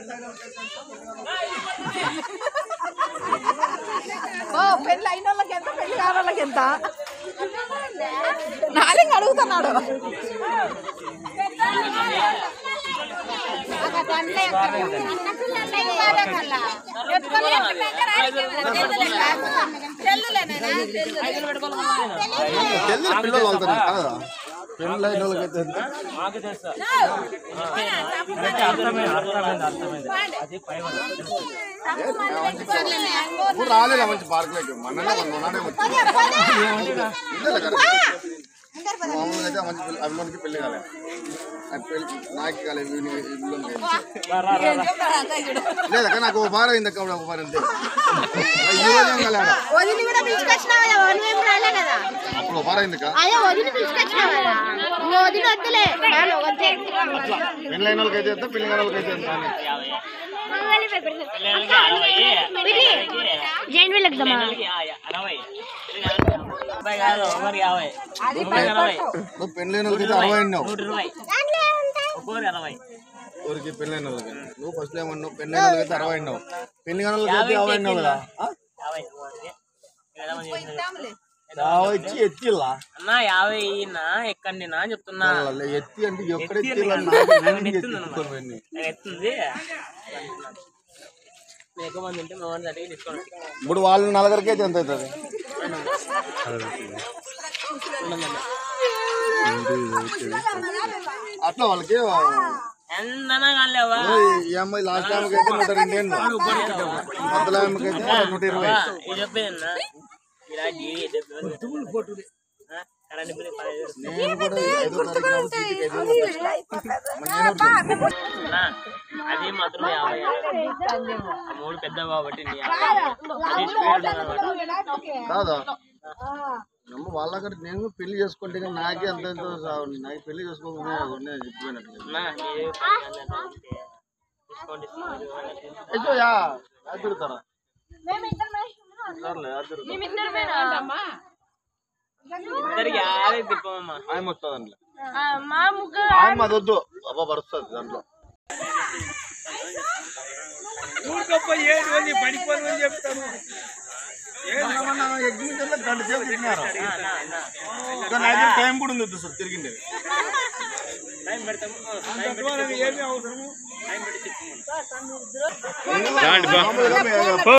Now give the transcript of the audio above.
ఓ పెళ్ళి అయిన వాళ్ళకి ఎంత పెళ్లి కాని వాళ్ళకి ఎంత నాలుగు అడుగుతున్నాడు తెలియదు పిల్లలు వెళ్తారు కాదా పెళ్ళి అయిన వాళ్ళకైతే ఎంత? మాకు తెలుసు అర్థమైంది అర్థమైంది అర్థమైంది అది పై ఇప్పుడు రాలేదా మంచి పార్కులోకి మొన్ననే మొన్ననే వచ్చింది ఇదేలే కదా. మామూలుగా అయితే ఆ మంచి పిల్ల- అభిలోనికి పెళ్లి కాలే అది పెళ్లి నాకు కాలేదు వీని- వీళ్ళకి. లేదా కానీ నాకు ఒక బార అయింది అక్క ఒక బార అంతే ఈ రోజు ఏం కాలేడా వదిలి కూడా పిలుచుకొచ్చినావు కదా వదిలి ఏం రాలే కదా అప్పుడు ఒక బార అయింది అక్క అదే వదిలి పిలుచుకొచ్చినావు కదా ఇంకో వదిలి వద్దులే చాలు, వద్దే. పెళ్ళి అయిన వాళ్ళకైతే ఎంత పెళ్లి కాని వాళ్ళకైతే ఎంత అని. ఇది జైన్ వీల్ ఎగ్జామ్ అరవై ముప్పై కాదు ఒకరి యాభై ఒకరి అరవై నువ్వు పెళ్ళి అయిన వాళ్ళకైతే అరవై అన్నావు నూట ఇరవై ఒకరి అరవై ఊరికి పెళ్ళి అయిన వాళ్ళకి నువ్వు ఫస్ట్ ఏమన్నావు పెళ్ళి అయిన వాళ్ళకైతే అరవై అన్నావు పెళ్లి కాని వాళ్ళకైతే యాభై అన్నావు కదా ఆ? యాభై ఎలా మంది చేసినారు? యాభై ఇచ్చి ఎత్తిల్లా అన్నా యాభై నా ఎక్కండి నా అని చెప్తున్నా వాళ్ళ ఎత్తి అంటే ఎక్కడ ఎత్తిల్లా నాకు ఎత్తుంది మీకు ఎక్కువ మంది ఉంటే మేము సర్టిఫికేట్ తీసుకోండి ఇప్పుడు వాళ్ళ నలుగురికి అయితే ఎంత అవుతుంది అట్లా వాళ్ళకి ఎంతనా కాలేవా ఈ అమ్మాయి లాస్ట్ ఆమెకి అయితే నూట రెండు ఏళ్ళు మధ్యలో ఆమెకి అయితే నూట ఇరవై ఇది చెప్పేదన్నా ఇలా డబ్బులు కరెంట్ బిల్లు పదివేలు నేను కూడా ఐదో తారీఖు నాడు సీటుకి ఐదు వేలు కట్టిస్తా. అన్నా, అది మాత్రం యాభై ఆ మూడు పెద్ద కాబట్టి నీ యాభై. అది స్పీడ్ ఉన్నదన్నమాట. కాదా నమ్మ వాళ్ళ అక్కడ నేను పెళ్లి చేసుకుంటే కానీ నాకే అంత ఎంతో సాగు. నాకు పెళ్లి చేసుకోకుండా నేను చెప్పిపోయినట్లు అన్నా, ఇది పదిహేను ఉంటే డిస్కౌంట్ ఇస్తున్నారు. అయ్యో యా అది తిరుగుతారా సర్లే అది తిరుగుతారా ఇద్దరికి యాభై తిప్పమమ్మా ఆయన వస్తుంది అందులో మా ముగ్గురు ఆయన మాది వద్దు అబ్బా పరుస్తుంది దాంట్లో ఎగ్జిబిషన్ లో గంట సేపు తిరిగినారు ఇంకా నా దగ్గర టైం కూడా ఉంది సార్ తిరిగింది టైం పెడతాము టైం పెట్టి మామూలుగా